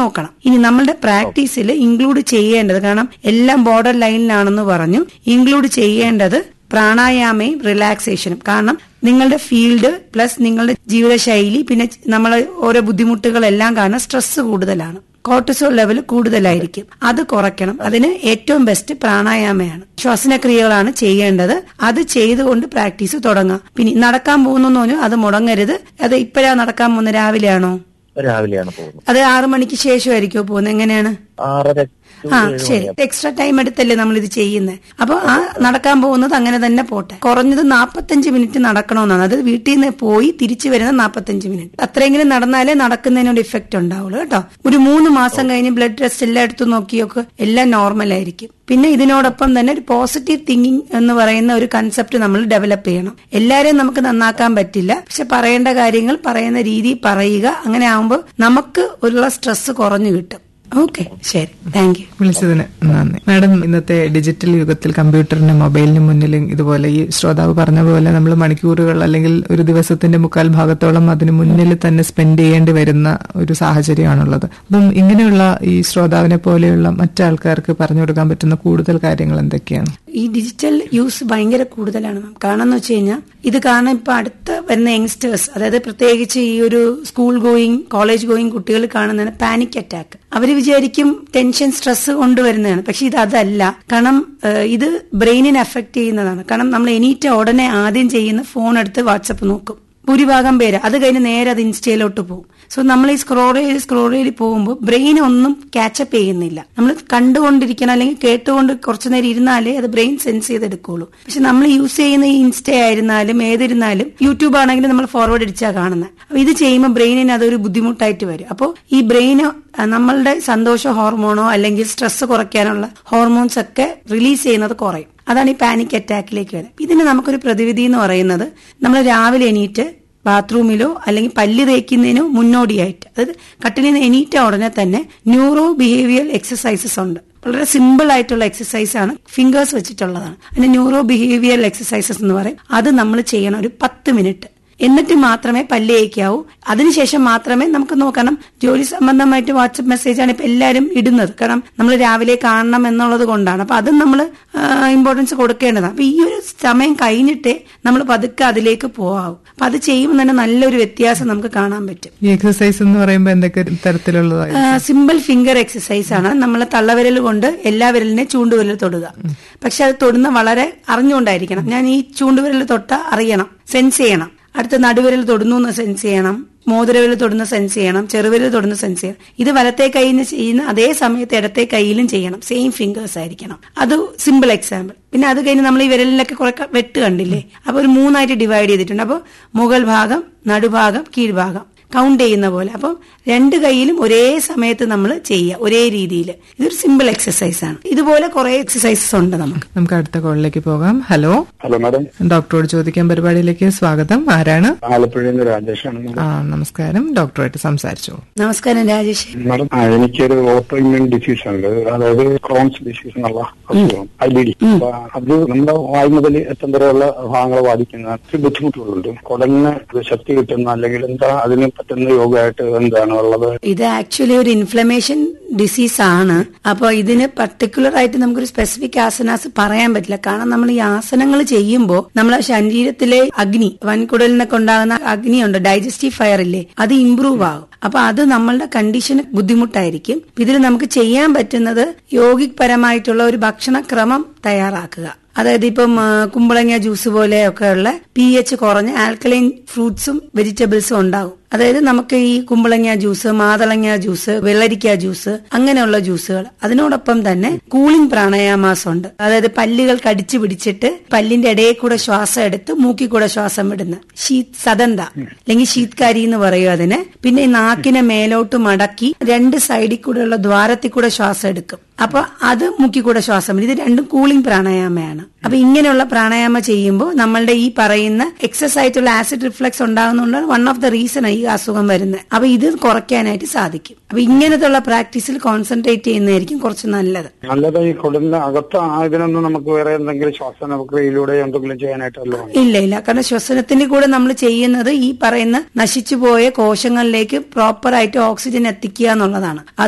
നോക്കണം ഇനി നമ്മളുടെ പ്രാക്ടീസിൽ ഇൻക്ലൂഡ് ചെയ്യേണ്ടത് കാരണം എല്ലാം ബോർഡർ ലൈനിലാണെന്ന് പറഞ്ഞു ഇൻക്ലൂഡ് ചെയ്യേണ്ടത് പ്രാണായാമയും റിലാക്സേഷനും കാരണം നിങ്ങളുടെ ഫീൽഡ് പ്ലസ് നിങ്ങളുടെ ജീവിതശൈലി പിന്നെ നമ്മൾ ഓരോ ബുദ്ധിമുട്ടുകളെല്ലാം കാരണം സ്ട്രെസ് കൂടുതലാണ് കോർട്ടിസോൾ ലെവൽ കൂടുതലായിരിക്കും അത് കുറയ്ക്കണം അതിന് ഏറ്റവും ബെസ്റ്റ് പ്രാണായാമയാണ് ശ്വസനക്രിയകളാണ് ചെയ്യേണ്ടത് അത് ചെയ്തുകൊണ്ട് പ്രാക്ടീസ് തുടങ്ങാം പിന്നെ നടക്കാൻ പോകുന്നു പറഞ്ഞു അത് മുടങ്ങരുത് അത് ഇപ്പോഴാ നടക്കാൻ പോകുന്നത് രാവിലെയാണോ രാവിലെയാണ് പോകുന്നത് അത് ആറു മണിക്ക് ശേഷമായിരിക്കുമോ പോകുന്നത് എങ്ങനെയാണ് ആറര to ആ ഏഴ് ശരി മണിയാകും. എക്സ്ട്രാ ടൈം എടുത്തല്ലേ നമ്മൾ ഇത് ചെയ്യുന്നത് അപ്പൊ ആ നടക്കാൻ പോകുന്നത് അങ്ങനെ തന്നെ പോട്ടെ കുറഞ്ഞത് നാപ്പത്തഞ്ച് മിനിറ്റ് നടക്കണമെന്നാണ് അത് വീട്ടിൽ നിന്ന് പോയി തിരിച്ചു വരുന്നത് നാപ്പത്തഞ്ച് മിനിറ്റ് അത്രയെങ്കിലും നടന്നാലേ നടക്കുന്നതിനൊരു ഇഫക്റ്റ് ഉണ്ടാവുള്ളൂ കേട്ടോ ഒരു മൂന്ന് മാസം കഴിഞ്ഞ് ബ്ലഡ് ടെസ്റ്റ് എല്ലാം എടുത്തു നോക്കിയൊക്കെ എല്ലാം നോർമൽ ആയിരിക്കും പിന്നെ ഇതിനോടൊപ്പം തന്നെ ഒരു പോസിറ്റീവ് തിങ്കിങ് എന്ന് പറയുന്ന ഒരു കൺസെപ്റ്റ് നമ്മൾ ഡെവലപ്പ് ചെയ്യണം എല്ലാരെയും നമുക്ക് നന്നാക്കാൻ പറ്റില്ല പക്ഷെ പറയേണ്ട കാര്യങ്ങൾ പറയുന്ന രീതി പറയുക അങ്ങനെ ആവുമ്പോൾ നമുക്ക് ഉള്ള സ്ട്രെസ് കുറഞ്ഞു കിട്ടും ഓക്കെ ശരി താങ്ക് യു വിളിച്ചതിന് നന്ദി മാഡം ഇന്നത്തെ ഡിജിറ്റൽ യുഗത്തിൽ കമ്പ്യൂട്ടറിനും മൊബൈലിനും മുന്നിലും ഇതുപോലെ ഈ ശ്രോതാവ് പറഞ്ഞ പോലെ നമ്മൾ മണിക്കൂറുകൾ അല്ലെങ്കിൽ ഒരു ദിവസത്തിന്റെ മുക്കാൽ ഭാഗത്തോളം അതിന് മുന്നിൽ തന്നെ സ്പെൻഡ് ചെയ്യേണ്ടി വരുന്ന ഒരു സാഹചര്യമാണുള്ളത് അപ്പം ഇങ്ങനെയുള്ള ഈ ശ്രോതാവിനെ പോലെയുള്ള മറ്റാൾക്കാർക്ക് പറഞ്ഞു കൊടുക്കാൻ പറ്റുന്ന കൂടുതൽ കാര്യങ്ങൾ എന്തൊക്കെയാണ് ഈ ഡിജിറ്റൽ യൂസ് ഭയങ്കര കൂടുതലാണ് മാം കാരണം എന്ന് വെച്ച് കഴിഞ്ഞാൽ ഇത് കാരണം ഇപ്പൊ അടുത്ത് വരുന്ന യങ്സ്റ്റേഴ്സ് അതായത് പ്രത്യേകിച്ച് ഈ ഒരു സ്കൂൾ ഗോയിങ് കോളേജ് ഗോയിങ് കുട്ടികൾ കാണുന്നതാണ് പാനിക് അറ്റാക്ക് അവർ വിചാരിക്കും ടെൻഷൻ സ്ട്രെസ് കൊണ്ടുവരുന്നതാണ് പക്ഷെ ഇത് അതല്ല കാരണം ഏഹ്, ഇത് ബ്രെയിനിനെ അഫക്ട് ചെയ്യുന്നതാണ് കാരണം നമ്മൾ എണീറ്റ ഉടനെ ആദ്യം ചെയ്യുന്ന ഫോൺ എടുത്ത് വാട്സപ്പ് നോക്കും ഭൂരിഭാഗം പേര് അത് കഴിഞ്ഞ് നേരെ അത് ഇൻസ്റ്റയിലോട്ട് പോകും സോ നമ്മൾ ഈ സ്ക്രോൾ ചെയ്ത് സ്ക്രോൾ ചെയ്ത് പോകുമ്പോൾ ബ്രെയിൻ ഒന്നും ക്യാച്ചപ്പ് ചെയ്യുന്നില്ല നമ്മൾ കണ്ടുകൊണ്ടിരിക്കണം അല്ലെങ്കിൽ കേട്ടുകൊണ്ട് കുറച്ചു നേരം ഇരുന്നാലേ അത് ബ്രെയിൻ സെൻസ് ചെയ്തെടുക്കുള്ളൂ പക്ഷെ നമ്മൾ യൂസ് ചെയ്യുന്ന ഈ ഇൻസ്റ്റ ആയിരുന്നാലും ഏതിരുന്നാലും യൂട്യൂബ് ആണെങ്കിലും നമ്മൾ ഫോർവേഡ് അടിച്ചാൽ കാണുന്നത് അപ്പൊ ഇത് ചെയ്യുമ്പോൾ ബ്രെയിനിന് അതൊരു ബുദ്ധിമുട്ടായിട്ട് വരും അപ്പോൾ ഈ ബ്രെയിന് നമ്മളുടെ സന്തോഷ ഹോർമോണോ അല്ലെങ്കിൽ സ്ട്രെസ് കുറയ്ക്കാനുള്ള ഹോർമോൺസ് ഒക്കെ റിലീസ് ചെയ്യുന്നത് കുറയും അതാണ് ഈ പാനിക് അറ്റാക്കിലേക്ക് വരുന്നത് ഇതിന് നമുക്കൊരു പ്രതിവിധി എന്ന് പറയുന്നത് നമ്മൾ രാവിലെ എണീറ്റ് ബാത്റൂമിലോ അല്ലെങ്കിൽ പല്ല് തേക്കുന്നതിനോ മുന്നോടിയായിട്ട് അതായത് കട്ടിലിൽ നിന്ന് എണീറ്റ ഉടനെ തന്നെ ന്യൂറോ ബിഹേവിയർ എക്സസൈസസ് ഉണ്ട് വളരെ സിമ്പിൾ ആയിട്ടുള്ള എക്സസൈസ് ആണ് ഫിംഗേഴ്സ് വെച്ചിട്ടുള്ളതാണ് അതിന് ന്യൂറോ ബിഹേവിയർ എക്സസൈസസ് എന്ന് പറയും അത് നമ്മൾ ചെയ്യണം ഒരു പത്ത് മിനിറ്റ് എന്നിട്ട് മാത്രമേ പല്ല് തേക്കാവൂ അതിനുശേഷം മാത്രമേ നമുക്ക് നോക്കണം ജോലി സംബന്ധമായിട്ട് വാട്സപ്പ് മെസ്സേജ് ആണ് ഇപ്പൊ എല്ലാവരും ഇടുന്നത് കാരണം നമ്മൾ രാവിലെ കാണണം എന്നുള്ളത് കൊണ്ടാണ് അപ്പൊ അതും നമ്മൾ ഇമ്പോർട്ടൻസ് കൊടുക്കേണ്ടതാണ് അപ്പൊ ഈ ഒരു സമയം കഴിഞ്ഞിട്ടേ നമ്മൾ പതുക്കെ അതിലേക്ക് പോവാവും അപ്പൊ അത് ചെയ്യുമ്പോൾ തന്നെ നല്ലൊരു വ്യത്യാസം നമുക്ക് കാണാൻ പറ്റും ഈ എക്സസൈസ് എന്ന് പറയുമ്പോൾ എന്തൊക്കെ തരത്തിലുള്ളതായി സിമ്പിൾ ഫിംഗർ എക്സസൈസ് ആണ് നമ്മൾ തള്ളവിരൽ കൊണ്ട് എല്ലാ വിരലിനെ ചൂണ്ടുവിരൽ തൊടുക പക്ഷെ അത് തൊടുന്ന വളരെ അറിഞ്ഞുകൊണ്ടായിരിക്കണം ഞാൻ ഈ ചൂണ്ടുവിരൽ തൊട്ട അറിയണം സെൻസ് ചെയ്യണം അടുത്ത നടുവിരൽ തൊടുന്നു എന്ന് സെൻസ് ചെയ്യണം മോതിരവിരൽ തൊടുന്ന സെൻസ് ചെയ്യണം ചെറുവിരൽ തൊടുന്ന സെൻസ് ചെയ്യണം ഇത് വലത്തെ കൈയിൽ നിന്ന് ചെയ്യുന്ന അതേ സമയത്ത് ഇടത്തെ കൈയിലും ചെയ്യണം സെയിം ഫിംഗേഴ്സ് ആയിരിക്കണം അത് സിമ്പിൾ എക്സാമ്പിൾ പിന്നെ അത് കഴിഞ്ഞ് നമ്മൾ ഈ വിരലിലൊക്കെ കുറെ ക- വെട്ട് കണ്ടില്ലേ അപ്പൊ ഒരു മൂന്നായിട്ട് ഡിവൈഡ് ചെയ്തിട്ടുണ്ട് അപ്പോൾ മുകൾ ഭാഗം നടുഭാഗം കീഴ്ഭാഗം കൗണ്ട് ചെയ്യുന്ന പോലെ അപ്പം രണ്ട് കൈയിലും ഒരേ സമയത്ത് നമ്മൾ ചെയ്യുക ഒരേ രീതിയിൽ ഇതൊരു സിമ്പിൾ എക്സസൈസ് ആണ് ഇതുപോലെ കുറെ എക്സസൈസസ് ഉണ്ട് നമുക്ക് നമുക്ക് അടുത്ത കോളിലേക്ക് പോകാം ഹലോ ഹലോ മാഡം ഡോക്ടറോട് ചോദിക്കാൻ പരിപാടിയിലേക്ക് സ്വാഗതം ആരാണ് ആലപ്പുഴയിൽ നിന്ന് രാജേഷാണ് മാഡം. ആ നമസ്കാരം ഡോക്ടറായിട്ട് സംസാരിച്ചോളൂ നമസ്കാരം രാജേഷ് മാഡം ആ, എനിക്കൊരു ഓട്ടോ ഇമ്മ്യൂൺ ഡിസീസ് ഉണ്ട് അതായത് ക്രോൺസ് ഡിസീസ് എന്നുള്ള അസുഖം ഐ ബി ഡി അപ്പൊ അത് നമ്മുടെ വായു മുതൽ എത്തം വരെയുള്ള ഭാഗങ്ങളെ ബാധിക്കുന്ന ഒത്തിരി ബുദ്ധിമുട്ടുകളുണ്ട് കുടലിന് ഒരു ശക്തി കിട്ടുന്ന അല്ലെങ്കിൽ എന്താ അതിന് പറ്റുന്ന യോഗമായിട്ട് എന്താണ് ഉള്ളത് ഇത് ആക്ച്വലി ഒരു ഇൻഫ്ലമേഷൻ ഡിസീസ് ആണ് അപ്പൊ ഇതിന് പർട്ടിക്കുലർ ആയിട്ട് നമുക്കൊരു സ്പെസിഫിക് ആസനാസ് പറയാൻ പറ്റില്ല കാരണം നമ്മൾ ഈ ആസനങ്ങൾ ചെയ്യുമ്പോൾ നമ്മളെ ശരീരത്തിലെ അഗ്നി വൻകുടലിനൊക്കെ ഉണ്ടാകുന്ന അഗ്നിയുണ്ട് ഡൈജസ്റ്റീവ് ഫയർ ഇല്ലേ അത് ഇംപ്രൂവ് ആകും അപ്പൊ അത് നമ്മളുടെ കണ്ടീഷന് ബുദ്ധിമുട്ടായിരിക്കും ഇതിൽ നമുക്ക് ചെയ്യാൻ പറ്റുന്നത് യോഗിക് പരമായിട്ടുള്ള ഒരു ഭക്ഷണക്രമം തയ്യാറാക്കുക അതായത് ഇപ്പം ആ, കുമ്പളങ്ങ ജ്യൂസ് പോലെയൊക്കെ ഉള്ള പി എച്ച് കുറഞ്ഞ ആൽക്കലൈൻ ഫ്രൂട്ട്സും വെജിറ്റബിൾസും ഉണ്ടാകും അതായത് നമുക്ക് ഈ കുമ്പളങ്ങ ജ്യൂസ് മാതളങ്ങ ജ്യൂസ് വെള്ളരിക്ക ജ്യൂസ് അങ്ങനെയുള്ള ജ്യൂസുകൾ അതിനോടൊപ്പം തന്നെ കൂളിംഗ് പ്രാണായാമാസം ഉണ്ട് അതായത് പല്ലുകൾ കടിച്ചു പിടിച്ചിട്ട് പല്ലിന്റെ ഇടയിൽ കൂടെ ശ്വാസം എടുത്ത് മൂക്കി കൂടെ ശ്വാസം വിടുന്ന ശീത് സദന്ത അല്ലെങ്കിൽ ശീത്കാരി എന്ന് പറയും അതിന് പിന്നെ ഈ നാക്കിനെ മേലോട്ട് മടക്കി രണ്ട് സൈഡിൽ കൂടെയുള്ള ദ്വാരത്തിൽ കൂടെ ശ്വാസം എടുക്കും അപ്പൊ അത് മുക്കി കൂടെ ശ്വാസം വിടും ഇത് രണ്ടും കൂളിംഗ് പ്രാണായാമയാണ് അപ്പൊ ഇങ്ങനെയുള്ള പ്രാണായാമ ചെയ്യുമ്പോൾ നമ്മളുടെ ഈ പറയുന്ന എക്സസ് ആയിട്ടുള്ള ആസിഡ് റിഫ്ലക്സ് ഉണ്ടാകുന്നതുകൊണ്ടാണ് വൺ ഓഫ് ദ റീസൺ ഈ അസുഖം വരുന്നത് അപ്പൊ ഇത് കുറയ്ക്കാനായിട്ട് സാധിക്കും അപ്പൊ ഇങ്ങനത്തുള്ള പ്രാക്ടീസിൽ കോൺസെൻട്രേറ്റ് ചെയ്യുന്നതായിരിക്കും കുറച്ച് നല്ലത് നല്ലത് ഈ കുടലിന് അകത്ത് ഇതിനൊന്നും നമുക്ക് വേറെ എന്തെങ്കിലും ശ്വാസന പ്രക്രിയയിലൂടെ എന്തെങ്കിലും ചെയ്യാനായിട്ടല്ലോ ഇല്ല ഇല്ല കാരണം ശ്വസനത്തിന്റെ കൂടെ നമ്മൾ ചെയ്യുന്നത് ഈ പറയുന്ന നശിച്ചുപോയ കോശങ്ങളിലേക്ക് പ്രോപ്പർ ആയിട്ട് ഓക്സിജൻ എത്തിക്കുക എന്നുള്ളതാണ്